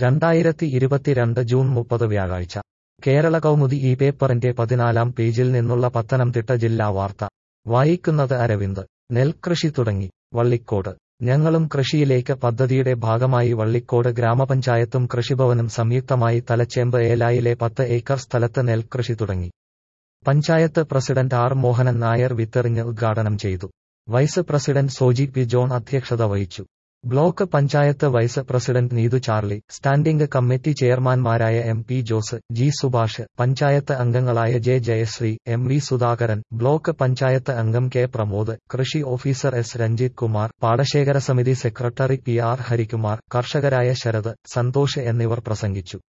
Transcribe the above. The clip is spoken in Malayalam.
രണ്ടായിരത്തി ഇരുപത്തിരണ്ട് ജൂൺ മുപ്പത് വ്യാഴാഴ്ച കേരള കൗമുദി ഈ പേപ്പറിന്റെ പതിനാലാം പേജിൽ നിന്നുള്ള പത്തനംതിട്ട ജില്ലാ വാർത്ത വായിക്കുന്നത് അരവിന്ദ് നെൽകൃഷി തുടങ്ങി വള്ളിക്കോട് ഞങ്ങളും കൃഷിയിലേക്ക് പദ്ധതിയുടെ ഭാഗമായി വള്ളിക്കോട് ഗ്രാമപഞ്ചായത്തും കൃഷിഭവനും സംയുക്തമായി തലച്ചേമ്പ് ഏലായിലെ പത്ത് ഏക്കർ സ്ഥലത്ത് നെൽകൃഷി തുടങ്ങി പഞ്ചായത്ത് പ്രസിഡന്റ് ആർ മോഹനൻ നായർ വിത്തെറിഞ്ഞ് ഉദ്ഘാടനം ചെയ്തു vice president Soji P John അധ്യക്ഷത വഹിച്ചു block panchayat vice president Neethu Charly standing committee ചെയർമാൻമാരായ M P Jose G Subhash panchayat അംഗങ്ങളായ J Jayashree M V Sudhakaran block panchayat അംഗം കെ പ്രമോദ് കൃഷി ഓഫീസർ എസ് രഞ്ജിത് കുമാർ പാടശേഖര സമിതി സെക്രട്ടറി പി ആർ ഹരികുമാർ കർഷകരായ ശരത് സന്തോഷ് എന്നിവർ പ്രസംഗിച്ചു